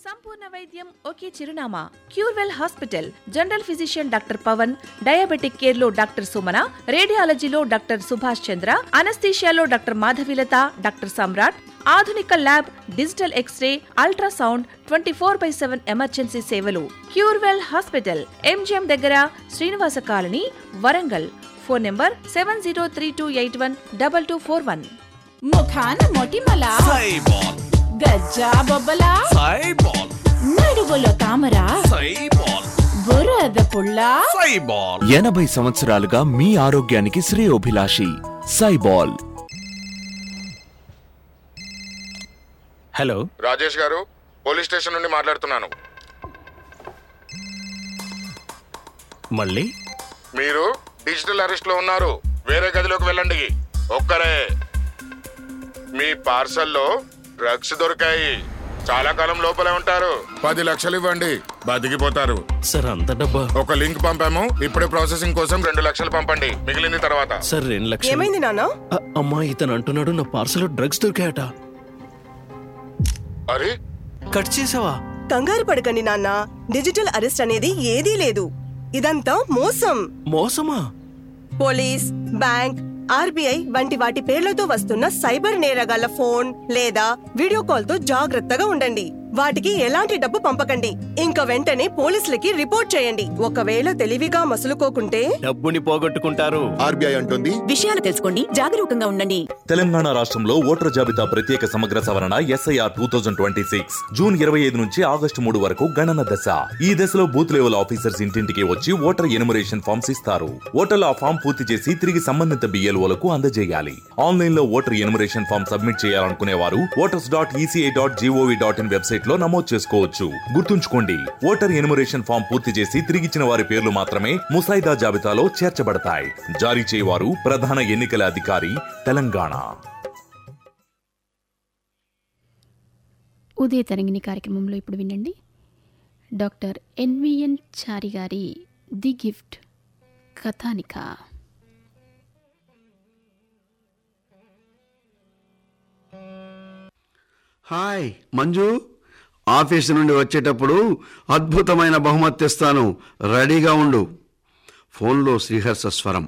సంపూర్ణ వైద్యం ఒకే చిరునామా Curewell hospital general physician doctor Pavan diabetic care లో డాక్టర్ సుమన రేడియాలజీలో డాక్టర్ సుభాష్ చంద్ర అనస్థీషియాలో డాక్టర్ మాధవిలత డాక్టర్ సమ్రాట్ ఆధునిక lab digital X-ray ultrasound twenty four by seven emergency సేవలు క్యూర్వెల్ హాస్పిటల్ ఎంజిఎం దగ్గర Srinivasa colony Warangal phone number seven zero three two eight one double two four one ముఖాన మొటిమల సైబాల్ గజ్జా బొబ్బల సైబాల్ నడువులో తామర సైబాల్ బురద పుల్ల సైబాల్ ఎనభై సంవత్సరాలుగా మీ ఆరోగ్యానికి శ్రేయోభిలాషి సైబాల్ హలో రాజేష్ గారు పోలీస్ స్టేషన్ నుండి మాట్లాడుతున్నాను మళ్ళీ మీరు డిజిటల్ అరెస్ట్ లో ఉన్నారు వేరే గదిలోకి వెళ్ళండి ఒక్కరే మీ పార్సల్లో డ్రగ్స్ దొరికాయి చాలా కాలం లోపలే ఉంటారు పది లక్షలు ఇవ్వండి బతికిపోతారు సార్ అంత డబ్బా ఒక లింక్ పంపాము ఇప్పుడే ప్రాసెసింగ్ కోసం రెండు లక్షలు పంపండి మిగిలింది తర్వాత సార్ రెండు లక్షలు ఏమైంది నాన్న అ- అమ్మా ఇతను అంటున్నాడు నా పార్సల్ డ్రగ్స్ దొరికాయట అరే కట్ చేసావా కంగారు పడకండి నాన్న డిజిటల్ అరెస్ట్ అనేది ఏదీ లేదు ఇదంతా మోసం మోసమా పోలీస్ బ్యాంక్ ఆర్బీఐ వంటి వాటి పేర్లతో వస్తున్న సైబర్ నేరగాళ్ల ఫోన్ లేదా వీడియో కాల్ తో జాగ్రత్తగా ఉండండి వాటికి ఎలాంటి డబ్బు పంపకండి ఇంకా వెంటనే పోలీసులకి రిపోర్ట్ చేయండి ఒకవేళ తెలివిగా మసులుకోకుంటే డబ్బుని పోగొట్టుకుంటారు ఆర్బీఐ అంటుంది విషయాలు తెలుసుకోండి జాగరూకంగా ఉండండి తెలంగాణ రాష్ట్రంలో ఓటర్ జాబితా ప్రత్యేక సమగ్ర సవరణ SIR two thousand twenty six June ఇరవై ఐదు నుంచి ఆగస్టు మూడు వరకు గణన దశ ఈ దశలో బూత్ లెవెల్ ఆఫీసర్స్ ఇంటింటికి వచ్చి ఓటర్ ఎనుమరేషన్ ఫామ్స్ ఇస్తారు ఓటర్లు ఆ ఫామ్ పూర్తి చేసి తిరిగి సంబంధిత బిఎల్ఓలకు అందజేయాలి ఆన్లైన్ లో ఓటర్ ఎనుమరేషన్ ఫామ్ సబ్మిట్ చేయాలనుకునే వారు voters dot ECI dot GOV dot in website లో నమోదు చేసుకోవచ్చు గుర్తుంచుకోండి ఓటర్ ఎనుమరేషన్ ఫామ్ పూర్తి చేసి తిరిగిచ్చిన వారి పేర్లు మాత్రమే ముసాయిదా జాబితాలో చేర్చబడతాయి జారీ చేయవారు ప్రధాన ఎన్నికల అధికారి తెలంగాణ ఉదయ తరంగిణి కార్యక్రమంలో ఇప్పుడు వినండి డాక్టర్ ఎన్విఎన్ చారి గారి ది గిఫ్ట్ కథానిక హాయ్ మంజు ఆఫీస్ నుండి వచ్చేటప్పుడు అద్భుతమైన బహుమతి తెస్తాను రెడీగా ఉండు ఫోన్లో శ్రీహర్ష స్వరం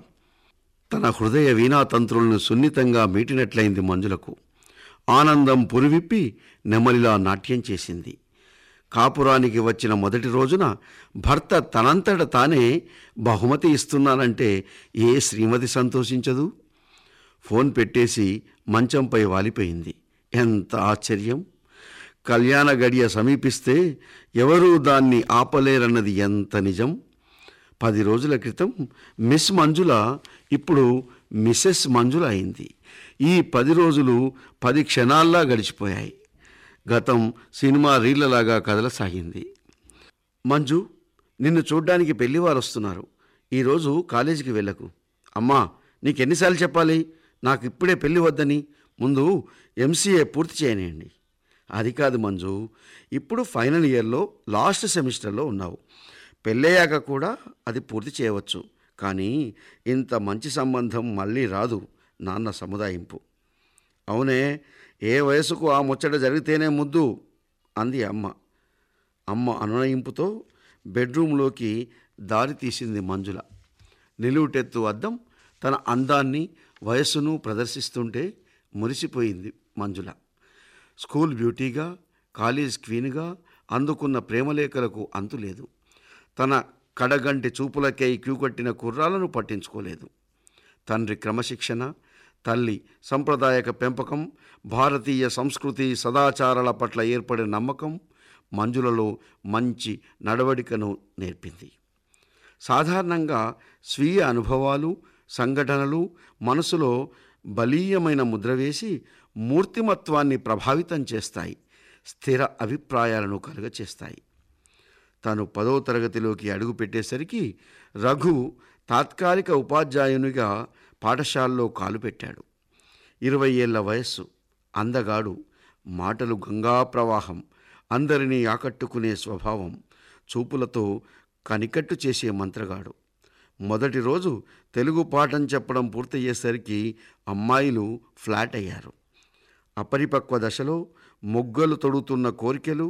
తన హృదయ వీణాతంత్రులను సున్నితంగా మీటినట్లయింది మంజులకు ఆనందం పురివిప్పి నెమలిలా నాట్యం చేసింది కాపురానికి వచ్చిన మొదటి రోజున భర్త తనంతట తానే బహుమతి ఇస్తున్నానంటే ఏ శ్రీమతి సంతోషించదు ఫోన్ పెట్టేసి మంచంపై వాలిపోయింది ఎంత ఆశ్చర్యం కళ్యాణ గడియ సమీపిస్తే ఎవరూ దాన్ని ఆపలేరన్నది ఎంత నిజం పది రోజుల క్రితం మిస్ మంజుల ఇప్పుడు మిసెస్ మంజుల అయింది ఈ పది రోజులు పది క్షణాల్లా గడిచిపోయాయి గతం సినిమా రీళ్లలాగా కదలసాగింది మంజు నిన్ను చూడ్డానికి పెళ్లివారు వస్తున్నారు ఈరోజు కాలేజీకి వెళ్ళకు అమ్మా నీకెన్నిసార్లు చెప్పాలి నాకు ఇప్పుడే పెళ్లి వద్దని ముందు ఎంసీఏ పూర్తి చేయనియండి అది కాదు మంజు ఇప్పుడు ఫైనల్ ఇయర్లో లాస్ట్ సెమిస్టర్లో ఉన్నావు పెళ్ళయ్యాక కూడా అది పూర్తి చేయవచ్చు కానీ ఇంత మంచి సంబంధం మళ్ళీ రాదు నాన్న సముదాయింపు అవునే ఏ వయసుకు ఆ ముచ్చట జరిగితేనే ముద్దు అంది అమ్మ అమ్మ అనునయింపుతో బెడ్రూమ్లోకి దారి తీసింది మంజుల నిలువుటెత్తు అద్దం తన అందాన్ని వయస్సును ప్రదర్శిస్తుంటే మురిసిపోయింది మంజుల స్కూల్ బ్యూటీగా కాలేజ్ క్వీన్గా అందుకున్న ప్రేమలేఖలకు అంతులేదు తన కడగంటి చూపులకై క్యూ కట్టిన కుర్రాలను పట్టించుకోలేదు తండ్రి క్రమశిక్షణ తల్లి సంప్రదాయక పెంపకం భారతీయ సంస్కృతి సదాచారాల పట్ల ఏర్పడిన నమ్మకం మంజులలో మంచి నడవడికను నేర్పింది సాధారణంగా స్వీయ అనుభవాలు సంఘటనలు మనసులో బలీయమైన ముద్ర వేసి మూర్తిమత్వాన్ని ప్రభావితం చేస్తాయి స్థిర అభిప్రాయాలను కలుగచేస్తాయి తాను పదో తరగతిలోకి అడుగుపెట్టేసరికి రఘు తాత్కాలిక ఉపాధ్యాయునిగా పాఠశాలలో కాలు పెట్టాడు ఇరవై ఏళ్ల వయస్సు అందగాడు మాటలు గంగా ప్రవాహం అందరినీ ఆకట్టుకునే స్వభావం చూపులతో కనికట్టు చేసే మంత్రగాడు మొదటి రోజు తెలుగు పాఠం చెప్పడం పూర్తయ్యేసరికి అమ్మాయిలు ఫ్లాట్ అయ్యారు అపరిపక్వ దశలో మొగ్గలు తొడుగుతున్న కోరికలు